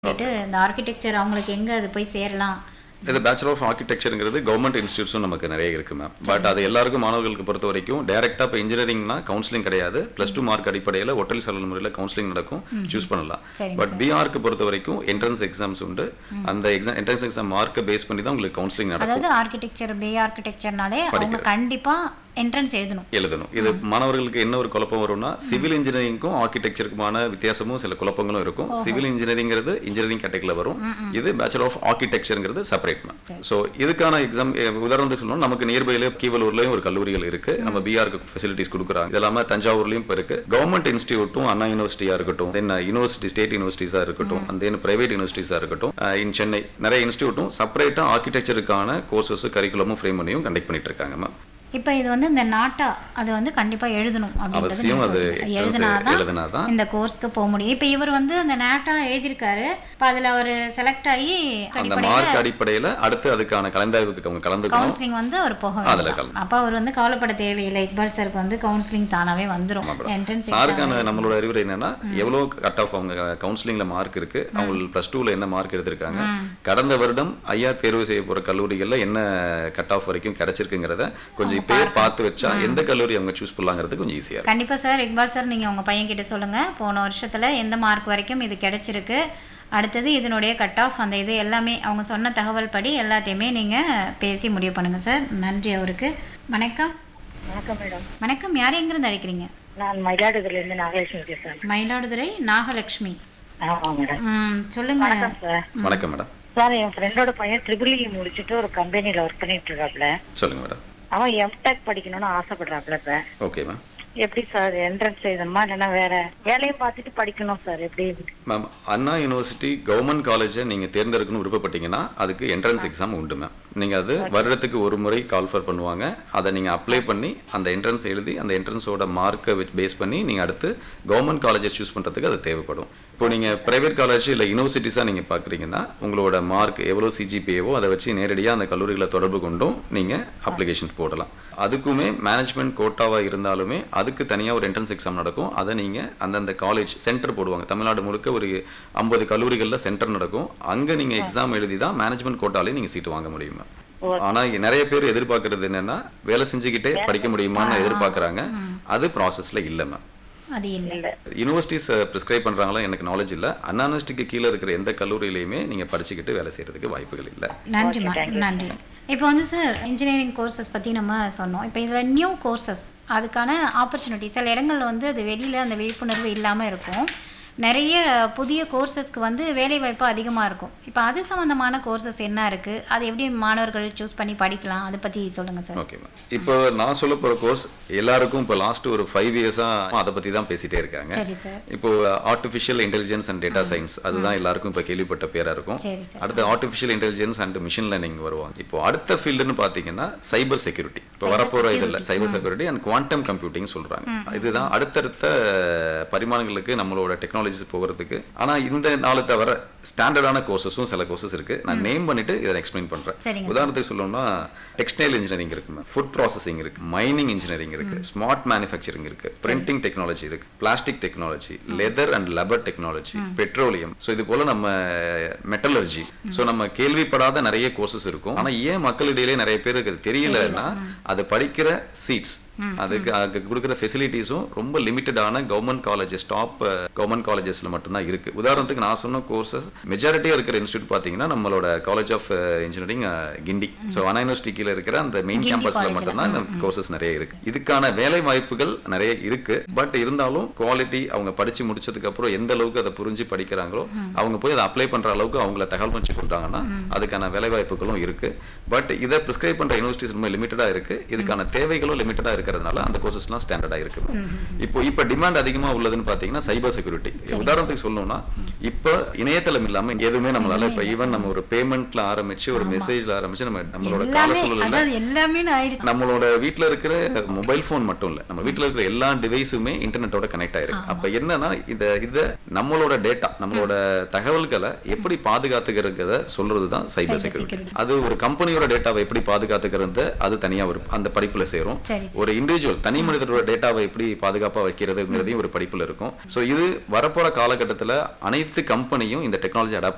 வந்துட்டு இந்த ஆர்கிடெக்சர் அவங்களுக்கு எங்க அது போய் சேரலாம் இது பேச்சுலர் ஆஃப் ஆர்கிடெக்சருங்கிறது கவர்மெண்ட் இன்ஸ்டியூட்ஸும் நமக்கு நிறைய இருக்கு மேம் பட் அது எல்லாருக்கும் மாணவர்களுக்கு பொறுத்த வரைக்கும் டேரெக்டாக இப்போ இன்ஜினியரிங்னா கவுன்சிலிங் கிடையாது ப்ளஸ் டூ மார்க் அடிப்படையில் ஒட்டல் சலன் முறையில் கவுன்சிலிங் நடக்கும் சூஸ் பண்ணலாம் சரிங்க பட் பிஆருக்கு பொறுத்த வரைக்கும் என்ட்ரன்ஸ் எக்ஸாம்ஸ் உண்டு அந்த எக்ஸாம் என்ட்ரன்ஸ் எக்ஸாம் மார்க்கை பேஸ் பண்ணி தான் உங்களுக்கு கவுன்சிலிங் நடக்கும் அதாவது ஆர்கிடெக்சர் பே ஆர்கிடெக்சர்னாலே அவங்க கண்டிப்பா என்ட்ரன்ஸ் எழுதணும் எழுதணும் இது மாணவர்களுக்கு என்ன ஒரு குழப்பம் வரும்னா சிவில் இன்ஜினியரிங்க்கும் ஆர்கிடெக்சருக்குமான வித்தியாசமும் சில குழப்பங்களும் இருக்கும் சிவில் இன்ஜினியரிங்கிறது இன்ஜினியரிங் கேட்டகரியில் வரும் இது பேச்சுலர் ஆஃப் ஆர்கிடெக்சருங்கிறது செப்பரேட் மேம் ஸோ இதுக்கான எக்ஸாம் உதாரணத்துக்கு சொல்லணும் நமக்கு நியர்பைல கீவலூர்லயும் ஒரு கல்லூரிகள் இருக்கு நம்ம பிஆருக்கு ஃபெசிலிட்டிஸ் கொடுக்குறாங்க இது இல்லாம தஞ்சாவூர்லயும் இப்போ இருக்கு கவர்மெண்ட் இன்ஸ்டியூட்டும் அண்ணா யூனிவர்சிட்டியா இருக்கட்டும் தென் யூனிவர்சிட்டி ஸ்டேட் யூனிவர்சிட்டிஸா இருக்கட்டும் அந்த தென் பிரைவேட் யூனிவர்சிட்டிஸா இருக்கட்டும் இன் சென்னை நிறைய இன்ஸ்டியூட்டும் செப்பரேட்டா ஆர்கிடெக்சருக்கான கோர்சஸ் கரிக்குலமும் ஃப்ரேம் பண்ணியும் கண்டக்ட் பண்ணிட்டு இருக்காங்க மேம் இப்போ இது வந்து இந்த நாட்டா அது வந்து கண்டிப்பா எழுதணும் அப்படின்றது அவசியம் நீங்க அது சொல்றீங்க. entrance எழுதினாதான் எழுதினாதான் இந்த கோர்ஸ்க்கு போக முடியும் இப்போ இவர் வந்து அந்த நாட்டா எழுதியிருக்காரு இப்போ அதுல அவர் செலக்ட் ஆகி அந்த அடிப்படையில மார்க் அடிப்படையில அடுத்து அதுக்கான கலந்தாய்வுக்கு அவங்க கலந்துக்கணும் கவுன்சிலிங் வந்து அவர் போக அதுல வேண்டாம் கலந்து அப்போ அவர் வந்து கவலைப்பட தேவையில்லை இக்பால் சாருக்கு வந்து கவுன்சிலிங் தானாவே வந்துரும் என்ட்ரன்ஸ் சாருக்கான நம்மளோட அறிவுரை என்னன்னா எவ்வளவு கட் ஆஃப் அவங்க கவுன்சிலிங்ல மார்க் இருக்கு அவங்க பிளஸ் டூல என்ன மார்க் எடுத்திருக்காங்க கடந்த வருடம் ஐயா தேர்வு செய்ய போற கல்லூரிகள்ல என்ன கட் ஆஃப் வரைக்கும் கிடைச்சிருக்குங்கிறத கொஞ்சம் இப்பயே பார்த்து வச்சா எந்த கல்லூரி அவங்க சூஸ் பண்ணலாங்கிறது கொஞ்சம் ஈஸியா இருக்கும் கண்டிப்பா சார் இக்பால் சார் நீங்க உங்க பையன் கிட்ட சொல்லுங்க போன வருஷத்துல எந்த மார்க் வரைக்கும் இது கிடைச்சிருக்கு அடுத்தது இதனுடைய கட் ஆஃப் அந்த இது எல்லாமே அவங்க சொன்ன தகவல் படி எல்லாத்தையுமே நீங்க பேசி முடிவு பண்ணுங்க சார் நன்றி அவருக்கு வணக்கம் வணக்கம் மேடம் வணக்கம் யார் எங்கிருந்து அழைக்கிறீங்க நான் மயிலாடுதுறையிலேருந்து நாகலட்சுமி பேசுறேன் மயிலாடுதுறை நாகலட்சுமி ஆமாம் மேடம் ம், சொல்லுங்க வணக்கம் சார் வணக்கம் மேடம் சார் என் ஃப்ரெண்டோட பையன் ட்ரிபிள் இ முடிச்சுட்டு ஒரு கம்பெனியில் ஒர்க் பண்ணிட்டு இருக்காப்ல சொல்லுங்க மேடம் அவன் எம்டெக் படிக்கணும்னு ஆசைப்படுறாப்ல இப்ப ஓகே மேம் எப்படி சார் என்ட்ரன்ஸ் எழுதணுமா இல்லைன்னா வேற வேலையை பார்த்துட்டு படிக்கணும் சார் எப்படி மேம் அண்ணா யூனிவர்சிட்டி கவர்மெண்ட் காலேஜை நீங்க தேர்ந்தெடுக்கணும் விருப்பப்பட்டீங்கன்னா அதுக்கு என்ட்ரன்ஸ் எக்ஸாம் உண்டு மேம் நீங்க அது வருடத்துக்கு ஒரு முறை கால்ஃபர் பண்ணுவாங்க அதை நீங்க அப்ளை பண்ணி அந்த என்ட்ரன்ஸ் எழுதி அந்த என்ட்ரன்ஸோட மார்க்கை பேஸ் பண்ணி நீங்க அடுத்து கவர்மெண்ட் காலேஜஸ் சூஸ் பண்றதுக்கு அது தேவைப்படும் இப்போ நீங்க பிரைவேட் காலேஜ் இல்ல யூனிவர்சிட்டிஸா நீங்க பாக்குறீங்கன்னா உங்களோட மார்க் எவ்வளவு சிஜிபிஏவோ அதை வச்சு நேரடியா அந்த கல்லூரிகளை தொடர்பு கொண்டும் நீங்க அப்ளிகேஷன் போடலாம் அதுக்குமே மேனேஜ்மெண்ட் கோட்டாவா இருந்தாலுமே அதுக்கு தனியா ஒரு என்ட்ரன்ஸ் எக்ஸாம் நடக்கும் அதை நீங்க அந்தந்த காலேஜ் சென்டர் போடுவாங்க தமிழ்நாடு முழுக்க ஒரு ஐம்பது கல்லூரிகள்ல சென்டர் நடக்கும் அங்க நீங்க எக்ஸாம் எழுதி தான் மேனேஜ்மெண்ட் கோட்டாலே நீங்க சீட் வாங்க முடியும் ஆனா இங்க நிறைய பேர் எதிர்பார்க்கறது என்னன்னா வேலை செஞ்சுக்கிட்டே படிக்க முடியுமான்னு எதிர்பார்க்கறாங்க அது ப்ராசஸ்ல இல்ல மேம் அது இல்லை இல்லை யூனிவர்சிட்டிஸ் ப்ரிஸ்கிரைப் பண்றாங்களா எனக்கு நாலேஜ் இல்ல அண்ணா யூனிவர்சிட்டிக்கு கீழே இருக்கிற எந்த கல்லூரியிலையுமே நீங்க படிச்சுக்கிட்டு வேலை செய்யறதுக்கு வாய்ப்புகள் இல்ல நன்றிம்மா நன்றி இப்போ வந்து சார் இன்ஜினியரிங் கோர்சஸ் பற்றி நம்ம சொன்னோம் இப்போ இதில் நியூ கோர்சஸ் அதுக்கான ஆப்பர்ச்சுனிட்டி சில இடங்கள்ல வந்து அது வெளியில் அந்த விழிப்புணர்வு இல்லாமல் இருக்கும் நிறைய புதிய கோர்சஸ்க்கு வந்து வேலைவாய்ப்பு அதிகமாக இருக்கும் இப்போ அது சம்மந்தமான கோர்சஸ் என்ன இருக்குது அது எப்படி மாணவர்கள் சூஸ் பண்ணி படிக்கலாம் அதை பற்றி சொல்லுங்கள் சார் ஓகே மேம் இப்போ நான் சொல்ல போற கோர்ஸ் எல்லாருக்கும் இப்போ லாஸ்ட் ஒரு ஃபைவ் இயர்ஸா அதை பத்தி தான் பேசிட்டே இருக்காங்க சரி சார் இப்போ artificial intelligence and data science அதுதான் எல்லாருக்கும் இப்போ கேள்விப்பட்ட பேரா இருக்கும் சரி சார் அடுத்து artificial intelligence and machine learning வருவாங்க இப்போ அடுத்த ஃபீல்டுன்னு பார்த்தீங்கன்னா சைபர் செக்யூரிட்டி இப்போ வரப்போற இதில் cyber security and quantum computing சொல்றாங்க இதுதான் அடுத்தடுத்த பரிமாணங்களுக்கு நம்மளோட டெக்னாலஜிஸ் போகிறதுக்கு ஆனா இந்த நாளை தவிர ஸ்டாண்டர்டான கோர்சஸும் சில கோர்சஸ் இருக்கு நான் நேம் பண்ணிட்டு இதை எக்ஸ்பிளைன் பண்றேன் சரிங்க உதாரணத்துக்கு சொல்லணும்னா டெக்ஸ்டைல் இன்ஜினியரிங் இருக்கு ஃபுட் ப்ராசஸிங் இருக்கு மைனிங் இன்ஜினியரிங் இருக்கு ஸ்மார்ட் மேனுஃபேக்சரிங் இருக்கு பிரிண்டிங் டெக்னாலஜி இருக்கு plastic technology leather and labour technology petroleum so இது போல நம்ம மெட்டலர்ஜி ஸோ நம்ம கேள்விப்படாத நிறைய கோர்சஸ் இருக்கும் ஆனா ஏன் மக்களிடையிலே நிறைய பேருக்கு அது தெரியலன்னா அது படிக்கிற சீட்ஸ் அதுக்கு அதுக்கு கொடுக்குற ஃபெசிலிட்டிஸும் ரொம்ப லிமிட்டடான கவர்மெண்ட் காலேஜஸ் டாப் கவர்மெண்ட் காலேஜஸ்ல மட்டும்தான் இருக்கு உதாரணத்துக்கு நான் சொன்ன கோர்சஸ் மெஜாரிட்டியா இருக்கிற இன்ஸ்டியூட் பாத்தீங்கன்னா நம்மளோட college of engineering Guindy so Anna university கீழ இருக்கிற அந்த மெயின் கேம்பஸ்ல மட்டும்தான் இந்த கோர்சஸ் நிறைய இருக்கு இதுக்கான வேலை வாய்ப்புகள் நிறைய இருக்கு பட் இருந்தாலும் குவாலிட்டி அவங்க படிச்சு முடிச்சதுக்கு அப்புறம் எந்த அளவுக்கு அதை புரிஞ்சு படிக்கிறாங்களோ அவங்க போய் அதை அப்ளை பண்ற அளவுக்கு அவங்கள தகவல் வச்சு கொடுத்தாங்கன்னா அதுக்கான வேலை வாய்ப்புகளும் இருக்கு பட் இதை ப்ரிஸ்கிரைப் பண்ற யூனிவர்சிட்டிஸ் ரொம்ப லிமிட்டடா இருக்கு இதுக்கான தேவைகளும் லிமிட்டடா இருக்கிறதுனால அந்த கோர்சஸ்லாம் ஸ்டாண்டர்டா இருக்கு இப்போ இப்போ டிமாண்ட் அதிகமா உள்ளதுன்னு பாத்தீங்கன்னா சைபர் செக்யூரிட்டி உதாரணத்துக்கு சொல்லணும்னா இப்போ இணையதளம் இல்லாம எதுவுமே நம்மளால இப்போ ஈவன் நம்ம ஒரு பேமெண்ட்ல ஆரம்பிச்சு ஒரு மெசேஜ்ல ஆரம்பிச்சு நம்ம நம்மளோட கால எல்லாமே சூழல்ல அதாவது எல்லாமே ஆயிடுச்சு நம்மளோட வீட்ல இருக்கிற மொபைல் ஃபோன் மட்டும் இல்ல நம்ம வீட்ல இருக்கிற எல்லா டிவைஸுமே இன்டர்நெட்டோட கனெக்ட் ஆயிருக்கு அப்ப என்னன்னா இத இத நம்மளோட டேட்டா நம்மளோட தகவல்களை எப்படி பாதுகாத்துக்கிறத சொல்றதுதான் சைபர் செக்யூரிட்டி அது ஒரு கம்பெனியோட டேட்டாவை எப்படி பாதுகாத்துக்கிறது அது தனியா ஒரு அந்த படிப்புல சேரும் சரி ஒரு இண்டிவிஜுவல் தனி மனிதரோட டேட்டாவை எப்படி பாதுகாப்பா வைக்கிறதுங்கிறதையும் ஒரு படிப்புல இருக்கும் சோ இது வரப்போற காலகட்டத்துல அனைத்து கம்பெனியும் இந்த டெக்னாலஜி அடாப்ட்